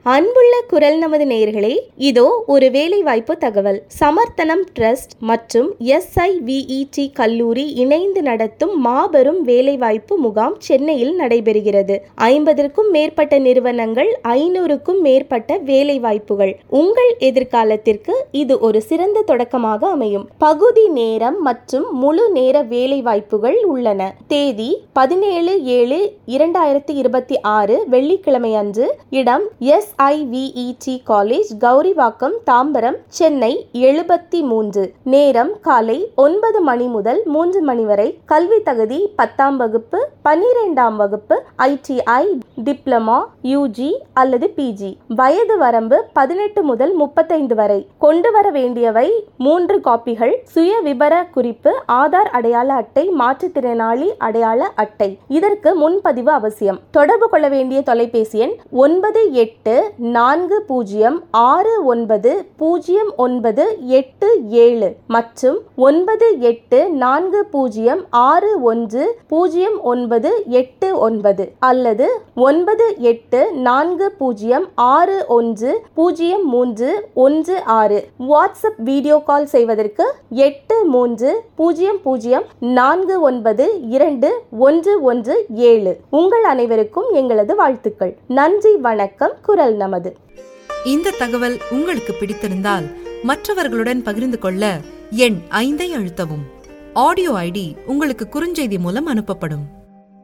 அன்புள்ள குரல் நமது நேயர்களே இதோ ஒரு வேலைவாய்ப்பு தகவல் சமர்த்தனம் ட்ரஸ்ட் மற்றும் எஸ்ஐவிஇடி கல்லூரி இணைந்து நடத்தும் மாபெரும் வேலைவாய்ப்பு முகாம் சென்னையில் நடைபெறுகிறது ஐம்பதற்கும் மேற்பட்ட நிறுவனங்கள் ஐநூறுக்கும் மேற்பட்ட வேலைவாய்ப்புகள் உங்கள் எதிர்காலத்திற்கு இது ஒரு சிறந்த தொடக்கமாக அமையும் பகுதி நேரம் மற்றும் முழு நேர வேலைவாய்ப்புகள் உள்ளன தேதி பதினேழு ஏழு இரண்டாயிரத்தி இருபத்தி ஆறு வெள்ளிக்கிழமை அன்று இடம் எஸ்ஐவிஇடி காலேஜ் கௌரிவாக்கம் தாம்பரம் சென்னை எழுபத்தி மூன்று நேரம் காலை ஒன்பது மணி முதல் மூன்று மணி வரை கல்வி தகுதி பத்தாம் வகுப்பு பன்னிரெண்டாம் வகுப்பு ஐடிஐ டிப்ளமா யூஜி அல்லது பிஜி வயது வரம்பு பதினெட்டு முதல் முப்பத்தைந்து வரை கொண்டு வர வேண்டியவை மூன்று காப்பிகள் சுய விபர குறிப்பு ஆதார் அடையாள அட்டை மாற்றுத்திறனாளி அடையாள அட்டை இதற்கு முன்பதிவு அவசியம் தொடர்பு கொள்ள வேண்டிய தொலைபேசி எண் ஒன்பது எட்டு நான்கு பூஜ்ஜியம் ஆறு ஒன்பது பூஜ்ஜியம் ஒன்பது எட்டு ஏழு மற்றும் ஒன்பது எட்டு நான்கு பூஜ்ஜியம் ஆறு ஒன்று பூஜ்ஜியம் ஒன்பது எட்டு ஒன்பது அல்லது ஒன்பது எட்டு நான்கு பூஜ்ஜியம் ஆறு ஒன்று பூஜ்ஜியம் மூன்று ஒன்று ஆறு வாட்ஸ்அப் வீடியோ கால் செய்வதற்கு எட்டு மூன்று பூஜ்ஜியம் பூஜ்ஜியம் நான்கு ஒன்பது இரண்டு ஒன்று ஒன்று ஏழு உங்கள் அனைவருக்கும் எங்களது வாழ்த்துக்கள் நன்றி வணக்கம் குரல் நமது இந்த தகவல் உங்களுக்கு பிடித்திருந்தால் மற்றவர்களுடன் பகிர்ந்து கொள்ள எண் ஐந்தை அழுத்தவும் ஆடியோ ஐடி உங்களுக்கு குறுஞ்செய்தி மூலம் அனுப்பப்படும்